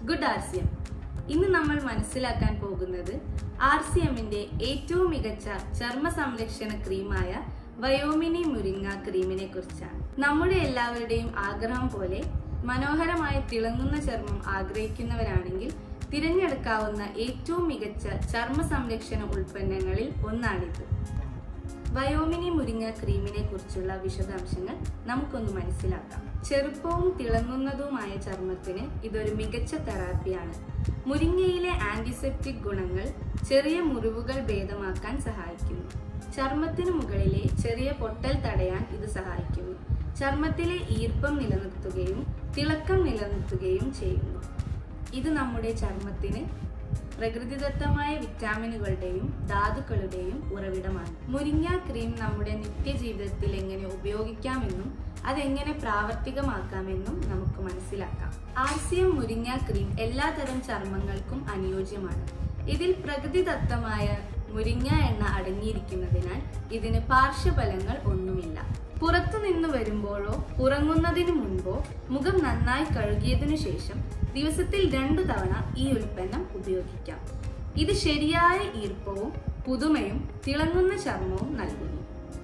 good R C M ഇന്ന് നമ്മൾ മനസ്സിലാക്കാൻ പോകുന്നത് ആർ സി എമ്മിന്റെ ഏറ്റവും മികച്ച ചർമ്മ സംരക്ഷണ ക്രീമായ വയോമിനി മുരിങ്ങ ക്രീമിനെ കുറിച്ചാണ് നമ്മുടെ എല്ലാവരുടെയും ആഗ്രഹം പോലെ മനോഹരമായ തിളങ്ങുന്ന ചർമ്മം ആഗ്രഹിക്കുന്നവരാണെങ്കിൽ തിരഞ്ഞെടുക്കാവുന്ന ഏറ്റവും മികച്ച ചർമ്മ സംരക്ഷണ ഉൽപ്പന്നങ്ങളിൽ ഒന്നാണിത് വയോമിനി മുരിങ്ങ ക്രീമിനെ കുറിച്ചുള്ള വിശദാംശങ്ങൾ നമുക്കൊന്ന് മനസ്സിലാക്കാം ചെറുപ്പവും തിളങ്ങുന്നതുമായ ചർമ്മത്തിന് ഇതൊരു മികച്ച തെറാപ്പിയാണ് മുരിങ്ങയിലെ ആന്റിസെപ്റ്റിക് ഗുണങ്ങൾ ചെറിയ മുറിവുകൾ ഭേദമാക്കാൻ സഹായിക്കുന്നു ചർമ്മത്തിനു മുകളിലെ ചെറിയ പൊട്ടൽ തടയാൻ ഇത് സഹായിക്കുന്നു ചർമ്മത്തിലെ ഈർപ്പം നിലനിർത്തുകയും തിളക്കം നിലനിർത്തുകയും ചെയ്യുന്നു ഇത് നമ്മുടെ ചർമ്മത്തിന് പ്രകൃതിദത്തമായ വിറ്റാമിനുകളുടെയും ധാതുക്കളുടെയും ഉറവിടമാണ് മുരിങ്ങ ക്രീം നമ്മുടെ നിത്യജീവിതത്തിൽ എങ്ങനെ ഉപയോഗിക്കാമെന്നും അതെങ്ങനെ പ്രാവർത്തികമാക്കാമെന്നും നമുക്ക് മനസ്സിലാക്കാം ആർ സി എം മുരിങ്ങ ക്രീം എല്ലാതരം ചർമ്മങ്ങൾക്കും അനുയോജ്യമാണ് ഇതിൽ പ്രകൃതിദത്തമായ മുരിങ്ങ എണ്ണ അടങ്ങിയിരിക്കുന്നതിനാൽ ഇതിന് പാർശ്വഫലങ്ങൾ ഒന്നുമില്ല പുറത്തു നിന്ന് വരുമ്പോഴോ ഉറങ്ങുന്നതിന് മുൻപോ മുഖം നന്നായി കഴുകിയതിനു ശേഷം ദിവസത്തിൽ രണ്ടു തവണ ഈ ഉൽപ്പന്നം ഉപയോഗിക്കാം ഇത് ശരിയായ ഈർപ്പവും പുതുമയും തിളങ്ങുന്ന ചർമ്മവും നൽകുന്നു